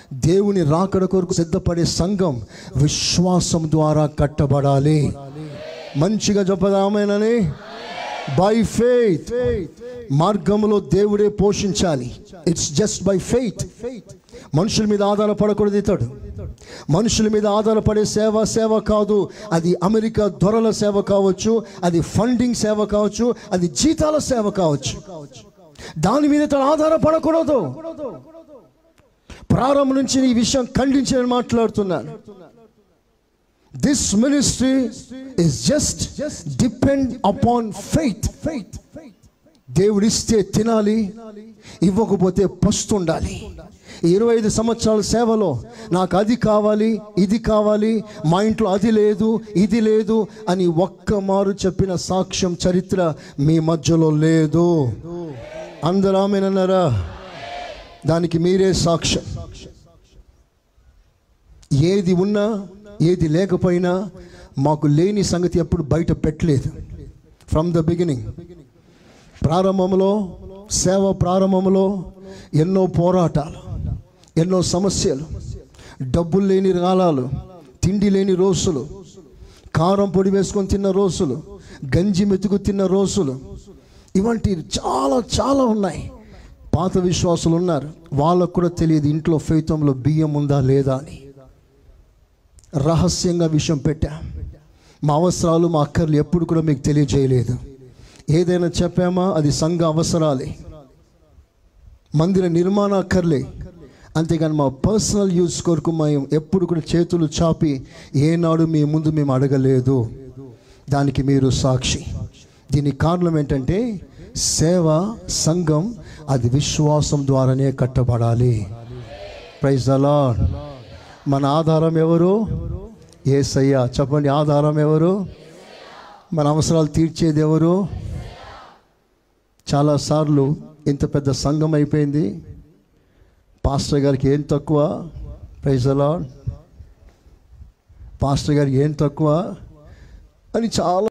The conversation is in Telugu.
దేవుని రాకడ కొరకు సిద్ధపడే సంఘం విశ్వాసం ద్వారా కట్టబడాలి మంచిగా చెప్పదామేనని బై ఫెయిత్ మార్గంలో దేవుడే పోషించాలి ఇట్స్ జస్ట్ బై ఫెయిత్ మనుషుల మీద ఆధారపడకూడదు ఇతడు మనుషుల మీద ఆధారపడే సేవ సేవ కాదు అది అమెరికా దొరల సేవ కావచ్చు అది ఫండింగ్ సేవ కావచ్చు అది జీతాల సేవ కావచ్చు దాని మీద ఇతడు ఆధారపడకూడదు ప్రారంభం నుంచి ఈ విషయం ఖండించి నేను మాట్లాడుతున్నాను this ministry is just depend upon faith faith దేవుడు ఇస్తే తినాలి ఇవ్వకపోతే పస్తుండాలి ఈ ఇరవై ఐదు సంవత్సరాల సేవలో నాకు అది కావాలి ఇది కావాలి మా ఇంట్లో అది లేదు ఇది లేదు అని ఒక్క మారు చెప్పిన సాక్ష్యం చరిత్ర మీ మధ్యలో లేదు అందరూ ఆమెనన్నారా దానికి మీరే సాక్ష్యం ఏది ఉన్నా ఏది లేకపోయినా మాకు లేని సంగతి ఎప్పుడు బయట పెట్టలేదు ఫ్రమ్ ద బిగినింగ్ ప్రారంభంలో సేవ ప్రారంభంలో ఎన్నో పోరాటాలు ఎన్నో సమస్యలు డబ్బులు లేని కాలాలు తిండి లేని రోజులు కారం పొడి వేసుకొని తిన్న రోజులు గంజి మెతుకు తిన్న రోజులు ఇవంటి చాలా చాలా ఉన్నాయి పాత విశ్వాసులు ఉన్నారు వాళ్ళకు కూడా తెలియదు ఇంట్లో ఫైతంలో బియ్యం ఉందా లేదా అని రహస్యంగా విషయం పెట్టా మా అవసరాలు మా అక్కర్లు ఎప్పుడు కూడా మీకు తెలియజేయలేదు ఏదైనా చెప్పామా అది సంఘ అవసరాలే మందిర నిర్మాణ అక్కర్లే అంతేగాని మా పర్సనల్ యూస్ కొరకు మేము ఎప్పుడు కూడా చేతులు చాపి ఏనాడు మీ ముందు మేము అడగలేదు దానికి మీరు సాక్షి దీనికి కారణం ఏంటంటే సేవ సంఘం అది విశ్వాసం ద్వారానే కట్టబడాలి ప్రైజ్ అలా మన ఆధారం ఎవరు ఏసయ్య చెప్పండి ఆధారం ఎవరు మన అవసరాలు తీర్చేది ఎవరు చాలాసార్లు ఇంత పెద్ద సంఘం అయిపోయింది పాస్టర్ గారికి ఏం తక్కువ ప్రైజ్ అలా పాస్టర్ గారికి ఏం తక్కువ అని చాలా